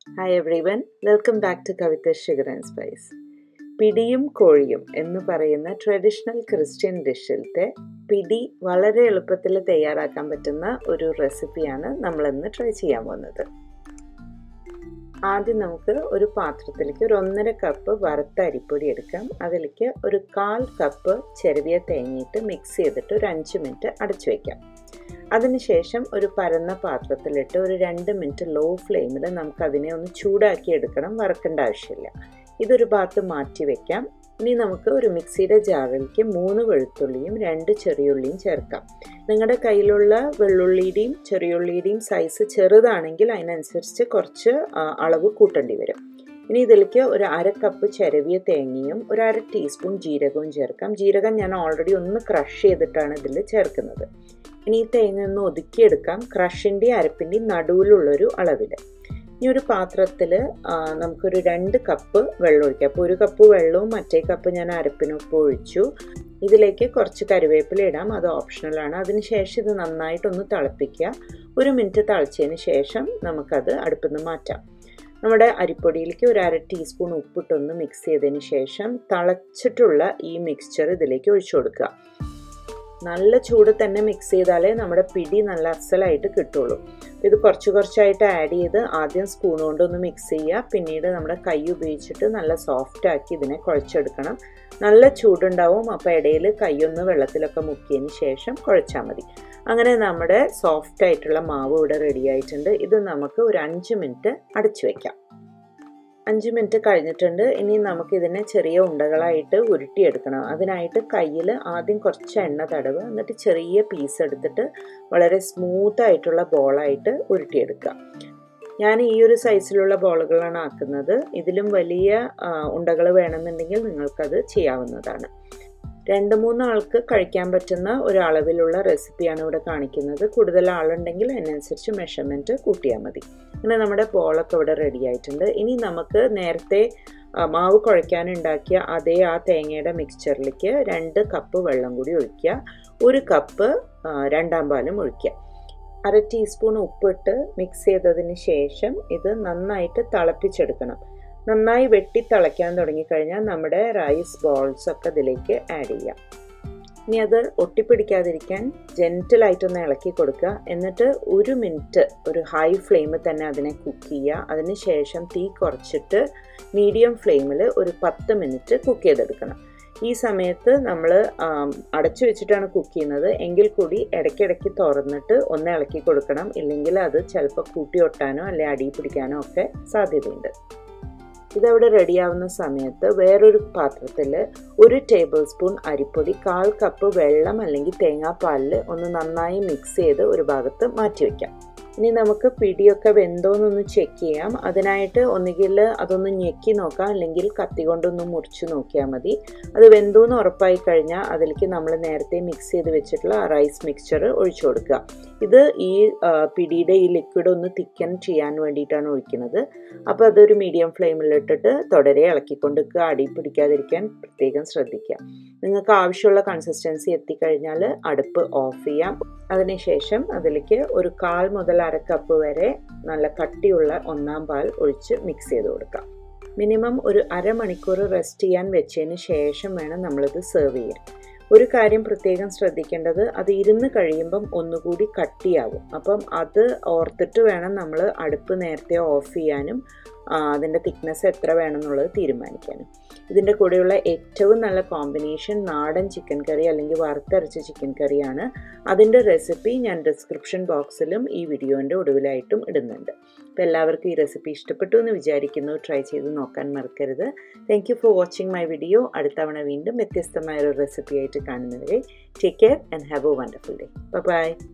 hi everyone welcome back to Kavitha sugar and spice പിടിയും കോഴിയും എന്ന് പറയുന്ന ട്രഡീഷണൽ ക്രിസ്ത്യൻ ഡിഷിലത്തെ പിടി വളരെ എളുപ്പത്തിൽ തയ്യാറാക്കാൻ പറ്റുന്ന ഒരു റെസിപ്പിയാണ് നമ്മളിന്ന് ട്രൈ ചെയ്യാൻ പോകുന്നത് ആദ്യം നമുക്ക് ഒരു പാത്രത്തിലേക്ക് ഒരു ഒന്നര കപ്പ് വറുത്ത അരിപ്പൊടി എടുക്കാം അതിലേക്ക് ഒരു കാൽ കപ്പ് ചെറുവിയ തേങ്ങയിട്ട് മിക്സ് ചെയ്തിട്ട് ഒരു അഞ്ച് മിനിറ്റ് അടച്ചു വയ്ക്കാം അതിനുശേഷം ഒരു പരന്ന പാത്രത്തിലിട്ട് ഒരു രണ്ട് മിനിറ്റ് ലോ ഫ്ലെയിമിൽ നമുക്ക് അതിനെ ഒന്ന് ചൂടാക്കി എടുക്കണം വറക്കേണ്ട ആവശ്യമില്ല ഇതൊരു ഭാഗത്ത് മാറ്റി വെക്കാം ഇനി നമുക്ക് ഒരു മിക്സിയുടെ ജാറിലേക്ക് മൂന്ന് വെളുത്തുള്ളിയും രണ്ട് ചെറിയുള്ളിയും ചേർക്കാം നിങ്ങളുടെ കയ്യിലുള്ള വെള്ളുള്ളിയുടെയും ചെറിയുള്ളിയുടെയും സൈസ് ചെറുതാണെങ്കിൽ അതിനനുസരിച്ച് കുറച്ച് അളവ് കൂട്ടേണ്ടി വരും ഇനി ഇതിലേക്ക് ഒരു അര കപ്പ് ചിരവിയ തേങ്ങയും ഒരു അര ടീസ്പൂൺ ജീരകവും ചേർക്കാം ജീരകം ഞാൻ ഓൾറെഡി ഒന്ന് ക്രഷ് ചെയ്തിട്ടാണ് ഇതിൽ ചേർക്കുന്നത് ഇനി ഈ തേങ്ങ ഒന്ന് ഒതുക്കിയെടുക്കാം ക്രഷിൻ്റെയും അരപ്പിൻ്റെയും നടുവിലുള്ളൊരു അളവിൽ ഇനി ഒരു പാത്രത്തിൽ നമുക്കൊരു രണ്ട് കപ്പ് വെള്ളം ഒഴിക്കാം അപ്പോൾ ഒരു കപ്പ് വെള്ളവും മറ്റേ കപ്പ് ഞാൻ അരപ്പിനൊപ്പം ഒഴിച്ചു ഇതിലേക്ക് കുറച്ച് കറിവേപ്പില ഇടാം അത് ഓപ്ഷണലാണ് അതിനുശേഷം ഇത് നന്നായിട്ടൊന്ന് തിളപ്പിക്കുക ഒരു മിനിറ്റ് തിളച്ചതിന് ശേഷം നമുക്കത് അടുപ്പിൽ നിന്ന് മാറ്റാം നമ്മുടെ അരിപ്പൊടിയിലേക്ക് ഒരു അര ടീസ്പൂൺ ഉപ്പിട്ടൊന്ന് മിക്സ് ചെയ്തതിന് ശേഷം തിളച്ചിട്ടുള്ള ഈ മിക്സ്ചർ ഇതിലേക്ക് ഒഴിച്ചു കൊടുക്കുക നല്ല ചൂട് തന്നെ മിക്സ് ചെയ്താലേ നമ്മുടെ പിടി നല്ല അസലായിട്ട് കിട്ടുള്ളൂ ഇത് കുറച്ച് കുറച്ചായിട്ട് ആഡ് ചെയ്ത് ആദ്യം സ്പൂൺ കൊണ്ടൊന്ന് മിക്സ് ചെയ്യുക പിന്നീട് നമ്മുടെ കൈ ഉപയോഗിച്ചിട്ട് നല്ല സോഫ്റ്റ് ആക്കി ഇതിനെ കുഴച്ചെടുക്കണം നല്ല ചൂടുണ്ടാവും അപ്പോൾ ഇടയിൽ കൈയൊന്ന് വെള്ളത്തിലൊക്കെ മുക്കിയതിന് ശേഷം കുഴച്ചാൽ മതി അങ്ങനെ നമ്മുടെ സോഫ്റ്റ് ആയിട്ടുള്ള മാവ് ഇവിടെ റെഡി ആയിട്ടുണ്ട് ഇത് നമുക്ക് ഒരു അഞ്ച് മിനിറ്റ് അടച്ചു വയ്ക്കാം അഞ്ച് മിനിറ്റ് കഴിഞ്ഞിട്ടുണ്ട് ഇനി നമുക്കിതിനെ ചെറിയ ഉണ്ടകളായിട്ട് ഉരുട്ടിയെടുക്കണം അതിനായിട്ട് കയ്യിൽ ആദ്യം കുറച്ച് എണ്ണ തടവ് എന്നിട്ട് ചെറിയ പീസ് എടുത്തിട്ട് വളരെ സ്മൂത്ത് ആയിട്ടുള്ള ബോളായിട്ട് ഉരുട്ടിയെടുക്കുക ഞാൻ ഈ ഒരു സൈസിലുള്ള ബോളുകളാണ് ആക്കുന്നത് ഇതിലും വലിയ ഉണ്ടകൾ വേണമെന്നുണ്ടെങ്കിൽ നിങ്ങൾക്കത് ചെയ്യാവുന്നതാണ് രണ്ട് മൂന്ന് ആൾക്ക് കഴിക്കാൻ പറ്റുന്ന ഒരു അളവിലുള്ള റെസിപ്പിയാണ് ഇവിടെ കാണിക്കുന്നത് കൂടുതൽ ആളുണ്ടെങ്കിൽ അതിനനുസരിച്ച് മെഷർമെൻറ്റ് കൂട്ടിയാൽ മതി അങ്ങനെ നമ്മുടെ ബോളൊക്കെ ഇവിടെ റെഡി ആയിട്ടുണ്ട് ഇനി നമുക്ക് നേരത്തെ മാവ് കുഴയ്ക്കാനുണ്ടാക്കിയ അതേ ആ തേങ്ങയുടെ മിക്സ്ചറിലേക്ക് രണ്ട് കപ്പ് വെള്ളം കൂടി ഒഴിക്കുക ഒരു കപ്പ് രണ്ടാം പാലും ഒഴിക്കുക അര ടീസ്പൂൺ ഉപ്പിട്ട് മിക്സ് ചെയ്തതിന് ശേഷം ഇത് നന്നായിട്ട് തിളപ്പിച്ചെടുക്കണം നന്നായി വെട്ടി തിളയ്ക്കാൻ തുടങ്ങിക്കഴിഞ്ഞാൽ നമ്മുടെ റൈസ് ബോൾസ് ഒക്കെ ഇതിലേക്ക് ആഡ് ചെയ്യാം ഇനി അത് ഒട്ടിപ്പിടിക്കാതിരിക്കാൻ ജെൻറ്റലായിട്ടൊന്ന് ഇളക്കി കൊടുക്കുക എന്നിട്ട് ഒരു മിനിറ്റ് ഒരു ഹൈ ഫ്ലെയിമിൽ തന്നെ അതിനെ കുക്ക് ചെയ്യുക അതിന് ശേഷം തീ കുറച്ചിട്ട് മീഡിയം ഫ്ലെയിമിൽ ഒരു പത്ത് മിനിറ്റ് കുക്ക് ചെയ്തെടുക്കണം ഈ സമയത്ത് നമ്മൾ അടച്ചു വെച്ചിട്ടാണ് കുക്ക് ചെയ്യുന്നത് എങ്കിൽ കൂടി ഇടയ്ക്കിടയ്ക്ക് തുറന്നിട്ട് ഒന്ന് ഇളക്കി കൊടുക്കണം ഇല്ലെങ്കിൽ അത് ചിലപ്പോൾ കൂട്ടി ഒട്ടാനോ അല്ലെങ്കിൽ അടി പിടിക്കാനോ ഒക്കെ സാധ്യതയുണ്ട് ഇതവിടെ റെഡിയാവുന്ന സമയത്ത് വേറൊരു പാത്രത്തിൽ ഒരു ടേബിൾ സ്പൂൺ അരിപ്പൊടി കാൽ കപ്പ് വെള്ളം അല്ലെങ്കിൽ തേങ്ങാപ്പാലിൽ ഒന്ന് നന്നായി മിക്സ് ചെയ്ത് ഒരു ഭാഗത്ത് മാറ്റി വയ്ക്കാം ഇനി നമുക്ക് പിടിയൊക്കെ വെന്തോന്നൊന്ന് ചെക്ക് ചെയ്യാം അതിനായിട്ട് ഒന്നുകിൽ അതൊന്ന് ഞെക്കി നോക്കാം അല്ലെങ്കിൽ കത്തി കൊണ്ടൊന്ന് മുറിച്ച് നോക്കിയാൽ മതി അത് വെന്തോന്ന് ഉറപ്പായി കഴിഞ്ഞാൽ അതിലേക്ക് നമ്മൾ നേരത്തെ മിക്സ് ചെയ്ത് വെച്ചിട്ടുള്ള റൈസ് മിക്സ്ചർ ഒഴിച്ചു കൊടുക്കുക ഇത് ഈ പിടിയുടെ ഈ ലിക്വിഡ് ഒന്ന് തിക്കൻ ചെയ്യാൻ വേണ്ടിയിട്ടാണ് ഒഴിക്കുന്നത് അപ്പോൾ അതൊരു മീഡിയം ഫ്ലെയിമിലിട്ടിട്ട് തുടരെ ഇളക്കിക്കൊണ്ടിരിക്കുക അടി പിടിക്കാതിരിക്കാൻ പ്രത്യേകം ശ്രദ്ധിക്കുക നിങ്ങൾക്ക് ആവശ്യമുള്ള കൺസിസ്റ്റൻസി എത്തിക്കഴിഞ്ഞാൽ അടുപ്പ് ഓഫ് ചെയ്യാം അതിനുശേഷം അതിലേക്ക് ഒരു കാൽ മുതൽ അര കപ്പ് വരെ നല്ല കട്ടിയുള്ള ഒന്നാം പാൽ ഒഴിച്ച് മിക്സ് ചെയ്ത് കൊടുക്കാം മിനിമം ഒരു അരമണിക്കൂർ റെസ്റ്റ് ചെയ്യാൻ വെച്ചതിന് ശേഷം വേണം നമ്മളിത് സെർവ് ചെയ്യാൻ ഒരു കാര്യം പ്രത്യേകം ശ്രദ്ധിക്കേണ്ടത് അത് ഇരുന്ന് കഴിയുമ്പം ഒന്നുകൂടി കട്ടിയാവും അപ്പം അത് ഓർത്തിട്ട് വേണം നമ്മൾ അടുപ്പ് നേരത്തെ ഓഫ് ചെയ്യാനും അതിൻ്റെ തിക്നെസ് എത്ര വേണമെന്നുള്ളത് തീരുമാനിക്കാനും ഇതിൻ്റെ കൂടെയുള്ള ഏറ്റവും നല്ല കോമ്പിനേഷൻ നാടൻ ചിക്കൻ കറി അല്ലെങ്കിൽ വറുത്തരച്ച ചിക്കൻ കറിയാണ് അതിൻ്റെ റെസിപ്പി ഞാൻ ഡിസ്ക്രിപ്ഷൻ ബോക്സിലും ഈ വീഡിയോൻ്റെ ഒടുവിലായിട്ടും ഇടുന്നുണ്ട് അപ്പോൾ എല്ലാവർക്കും ഈ റെസിപ്പി ഇഷ്ടപ്പെട്ടു എന്ന് വിചാരിക്കുന്നു ട്രൈ ചെയ്ത് നോക്കാൻ മറക്കരുത് thank you for watching my video അടുത്തവണ വീണ്ടും വ്യത്യസ്തമായ ഒരു റെസിപ്പി ആയിട്ട് കാണുന്നവരെ take care and have a wonderful day by